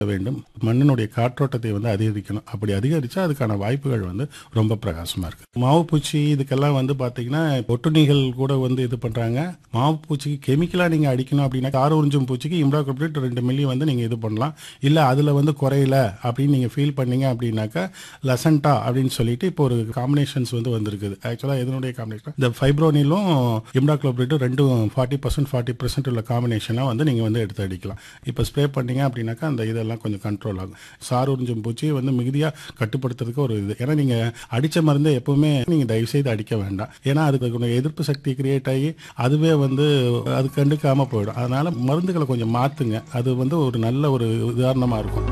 வேண்டும் மண்ணினுடைய காற்றோட்டத்தை வந்து அதிகரிக்கணும் அப்படி அதிகரிச்சா அதுக்கான வாய்ப்புகள் வந்து ரொம்ப பிரகாசமா இருக்கு மாவு பூச்சி இதுக்கெல்லாம் வந்து பாத்தீங்கன்னா ஒட்டுண்ணிகள் கூட வந்து இது பண்றாங்க மாவு பூச்சிக்கு கெமிக்கலா நீங்க அடிக்கணும் அப்படின்னா ஆறு உறிஞ்சும் பூச்சிக்கு இம்டாக்ரோபிட் ரெண்டு மில்லி வந்து நீங்க இது பண்ணலாம் இல்ல அதுல வந்து குறையல அப்படின்னு நீங்க ஃபீல் பண்ணீங்க அப்படின்னாக்கா லசண்டா அப்படின்னு சொல்லிட்டு இப்போ ஒரு காம்பினேஷன்ஸ் வந்து வந்திருக்குது ஆக்சுவலா இதனுடைய காம்பினேஷன் இந்த ஃபைப்ரோனிலும் இம்டாக்ளோபிரிட்டும் ரெண்டும் ஃபார்ட்டி பர்சன்ட் ஃபார்ட்டி பர்சன்ட் உள்ள காம்பினேஷனாக வந்து நீங்கள் வந்து எடுத்து அடிக்கலாம் இப்போ ஸ்ப்ரே பண்ணீங்க அப்படின்னாக்கா அந்த இதெல்லாம் கொஞ்சம் கண்ட்ரோல் ஆகும் சார் உறிஞ்சும் பூச்சியை வந்து மிகுதியாக கட்டுப்படுத்துறதுக்கு ஒரு இது ஏன்னா நீங்கள் அடித்த மருந்தை எப்பவுமே நீங்கள் தயவு செய்து அடிக்க வேண்டாம் ஏன்னா அதுக்கு கொஞ்சம் எதிர்ப்பு சக்தி கிரியேட் ஆகி அதுவே வந்து அது கண்டுக்காம போயிடும் அதனால மருந்துகளை கொஞ்சம் மாற்றுங்க அது வந்து ஒரு நல்ல ஒரு உதாரணமாக இருக்கும்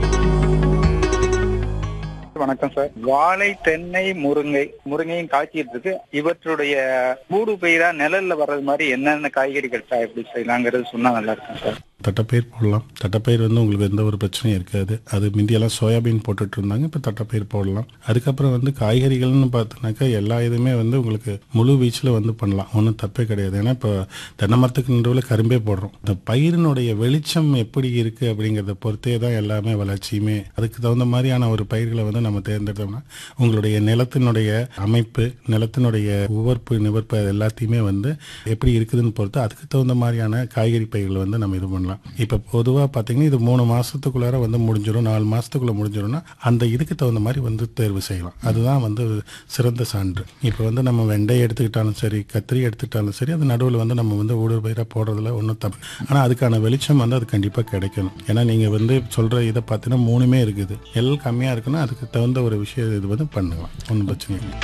வணக்கம் சார் வாழை தென்னை முருங்கை முருங்கையும் காய்ச்சிட்டு இருக்கு இவற்றுடைய மூடு பெய்தா நிழல்ல வர்றது மாதிரி என்னென்ன காய்கறிகள் சார் எப்படி செய்யலாங்கிறது சொன்னா நல்லா இருக்கும் சார் தட்டைப்பயிர் போடலாம் தட்டைப்பயிர் வந்து உங்களுக்கு எந்த ஒரு பிரச்சனையும் இருக்காது அது முந்தியெல்லாம் சோயாபீன் போட்டுட்டு இருந்தாங்க இப்போ தட்டைப்பயிர் போடலாம் அதுக்கப்புறம் வந்து காய்கறிகள்னு பார்த்தோன்னாக்கா எல்லா இதுவுமே வந்து உங்களுக்கு முழு வீச்சில் வந்து பண்ணலாம் ஒன்றும் தப்பே கிடையாது ஏன்னா இப்போ தென்னை மரத்துக்கு நடுவில் கரும்பே போடுறோம் இந்த பயிரினுடைய வெளிச்சம் எப்படி இருக்குது அப்படிங்கிறத பொறுத்தே தான் எல்லாமே வளர்ச்சியுமே அதுக்கு தகுந்த மாதிரியான ஒரு பயிர்களை வந்து நம்ம தேர்ந்தெடுத்தோம்னா உங்களுடைய நிலத்தினுடைய அமைப்பு நிலத்தினுடைய உவர்ப்பு நிவர்ப்பு அது எல்லாத்தையுமே வந்து எப்படி இருக்குதுன்னு பொறுத்து அதுக்கு தகுந்த மாதிரியான காய்கறி பயிர்களை வந்து நம்ம இது பண்ணலாம் இப்போ பொதுவாக பார்த்தீங்கன்னா இது மூணு மாசத்துக்குள்ளார வந்து முடிஞ்சிடும் நாலு மாசத்துக்குள்ள முடிஞ்சிடும்னா அந்த இதுக்கு தகுந்த மாதிரி வந்து தேர்வு செய்யலாம் அதுதான் வந்து சிறந்த சான்று இப்போ வந்து நம்ம வெண்டை எடுத்துக்கிட்டாலும் சரி கத்திரி எடுத்துக்கிட்டாலும் சரி அது நடுவில் வந்து நம்ம வந்து ஊடுருவ பயிராக போடுறதுல ஒன்றும் தப்பு ஆனால் அதுக்கான வெளிச்சம் வந்து அது கண்டிப்பாக கிடைக்கணும் ஏன்னா நீங்கள் வந்து சொல்கிற இதை பார்த்தீங்கன்னா மூணுமே இருக்குது எல் கம்மியாக இருக்குன்னா அதுக்கு தகுந்த ஒரு விஷயம் இது வந்து பண்ணலாம் ஒன்றும் பிரச்சனை இல்லை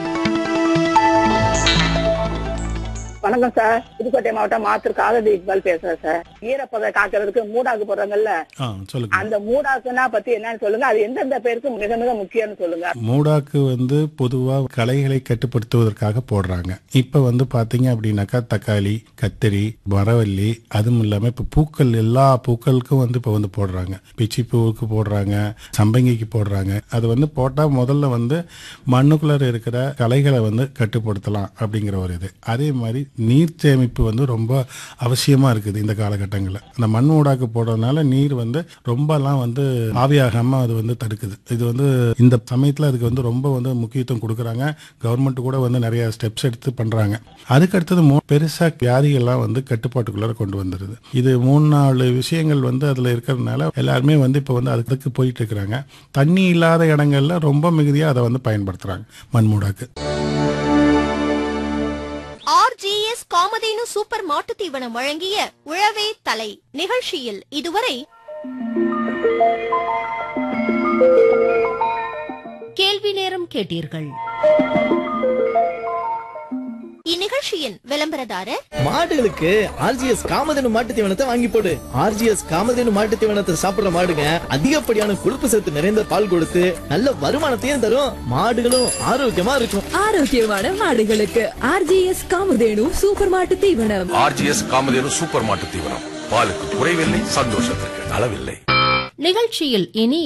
வணக்கம் சார் புதுக்கோட்டை மாவட்டம் மாத்தூர் காததி இக்பால் பேசுறேன் சார் ஈரப்பதை காக்கிறதுக்கு மூடாக்கு போடுறாங்கல்ல ஆ சொல்லுங்க அந்த மூடாக்குன்னா பத்தி என்னன்னு சொல்லுங்க அது எந்தெந்த பேருக்கு மிக மிக முக்கியம்னு சொல்லுங்க மூடாக்கு வந்து பொதுவாக களைகளை கட்டுப்படுத்துவதற்காக போடுறாங்க இப்போ வந்து பார்த்தீங்க அப்படின்னாக்கா தக்காளி கத்திரி மரவள்ளி அதுவும் இல்லாமல் இப்போ பூக்கள் எல்லா பூக்களுக்கும் வந்து இப்போ வந்து போடுறாங்க பிச்சி பூவுக்கு போடுறாங்க சம்பங்கிக்கு போடுறாங்க அது வந்து போட்டால் முதல்ல வந்து மண்ணுக்குள்ளார இருக்கிற களைகளை வந்து கட்டுப்படுத்தலாம் அப்படிங்கிற ஒரு இது அதே மாதிரி நீர் சேமிப்பு வந்து ரொம்ப அவசியமாக இருக்குது இந்த காலகட்டங்களில் அந்த மண் ஊடாக்கு போடுறதுனால நீர் வந்து ரொம்பலாம் வந்து ஆவியாகாமல் அது வந்து தடுக்குது இது வந்து இந்த சமயத்தில் அதுக்கு வந்து ரொம்ப வந்து முக்கியத்துவம் கொடுக்குறாங்க கவர்மெண்ட் கூட வந்து நிறைய ஸ்டெப்ஸ் எடுத்து பண்ணுறாங்க அதுக்கு அடுத்தது மூ பெருசாக வியாதிகள்லாம் வந்து கட்டுப்பாட்டுக்குள்ளார கொண்டு வந்துடுது இது மூணு நாலு விஷயங்கள் வந்து அதில் இருக்கிறதுனால எல்லாருமே வந்து இப்போ வந்து அதுக்கு போயிட்டு இருக்கிறாங்க தண்ணி இல்லாத இடங்கள்ல ரொம்ப மிகுதியாக அதை வந்து பயன்படுத்துகிறாங்க மண்மூடாக்கு ஆர்ஜிஎஸ் காமதேனு சூப்பர் மாட்டுத் தீவனம் வழங்கிய உழவே தலை நிகழ்ச்சியில் இதுவரை கேள்வி நேரம் கேட்டீர்கள் இந்நிகழ்ச்சியின் விளம்பரதாரர் மாடுகளுக்கு ஆர்ஜிஎஸ் காமதேனு மாட்டு தீவனத்தை வாங்கி போடு ஆர்ஜிஎஸ் காமதேனு மாட்டு தீவனத்தை சாப்பிடுற மாடுங்க அதிகப்படியான கொழுப்பு சத்து நிறைந்த பால் கொடுத்து நல்ல வருமானத்தையும் தரும் மாடுகளும் ஆரோக்கியமா இருக்கும் ஆரோக்கியமான மாடுகளுக்கு ஆர்ஜிஎஸ் காமதேனு சூப்பர் மாட்டு தீவனம் ஆர்ஜிஎஸ் காமதேனு சூப்பர் மாட்டு தீவனம் பாலுக்கு குறைவில்லை சந்தோஷத்திற்கு அளவில்லை நிகழ்ச்சியில் இனி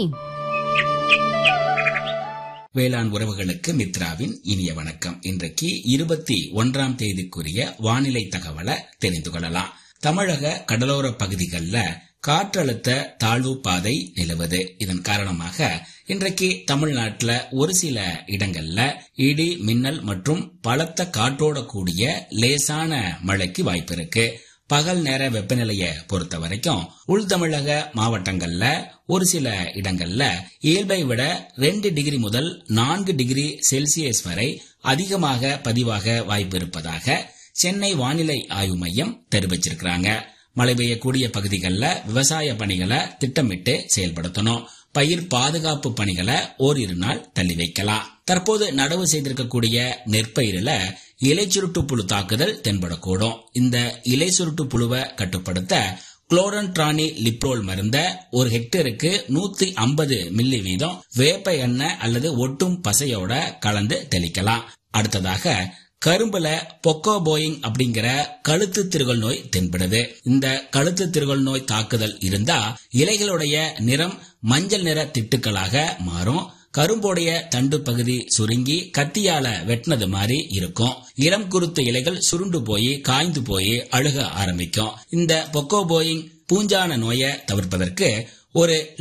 வேளாண் உறவுகளுக்கு மித்ராவின் இனிய வணக்கம் இன்றைக்கு இருபத்தி ஒன்றாம் தேதிக்குரிய வானிலை தகவலை தெரிந்து கொள்ளலாம் தமிழக கடலோர பகுதிகளில் காற்றழுத்த தாழ்வு பாதை நிலவுது இதன் காரணமாக இன்றைக்கு தமிழ்நாட்டில் ஒரு சில இடங்கள்ல இடி மின்னல் மற்றும் பலத்த காற்றோட கூடிய லேசான மழைக்கு வாய்ப்பு இருக்கு பகல் நேர வெப்பநிலையை பொறுத்த வரைக்கும் உள் தமிழக மாவட்டங்கள்ல ஒரு சில இடங்கள்ல இயல்பை விட ரெண்டு டிகிரி முதல் நான்கு டிகிரி செல்சியஸ் வரை அதிகமாக பதிவாக வாய்ப்பு இருப்பதாக சென்னை வானிலை ஆய்வு மையம் தெரிவிச்சிருக்கிறாங்க மழை பெய்யக்கூடிய பகுதிகளில் விவசாய பணிகளை திட்டமிட்டு செயல்படுத்தணும் பயிர் பாதுகாப்பு பணிகளை ஓரிரு நாள் தள்ளி வைக்கலாம் தற்போது நடவு செய்திருக்கக்கூடிய நெற்பயிரில் இலை சுருட்டு புழு தாக்குதல் தென்படக்கூடும் இந்த இலை சுருட்டு புழுவை கட்டுப்படுத்த குளோரன்ட்ரானி லிப்ரோல் மருந்த ஒரு ஹெக்டேருக்கு நூத்தி ஐம்பது மில்லி வீதம் வேப்ப எண்ணெய் அல்லது ஒட்டும் பசையோட கலந்து தெளிக்கலாம் அடுத்ததாக கரும்புல பொக்கோ போயிங் அப்படிங்கிற கழுத்து திருகல் நோய் தென்படுது இந்த கழுத்து திருகல் நோய் தாக்குதல் இருந்தா இலைகளுடைய நிறம் மஞ்சள் நிற திட்டுக்களாக மாறும் கரும்போடைய தண்டு பகுதி சுருங்கி கத்தியால வெட்டினது மாதிரி இருக்கும் இளம் குருத்து இலைகள் சுருண்டு போய் காய்ந்து போய் அழுக ஆரம்பிக்கும் இந்த பொக்கோ போயிங் பூஞ்சான நோயை தவிர்ப்பதற்கு ஒரு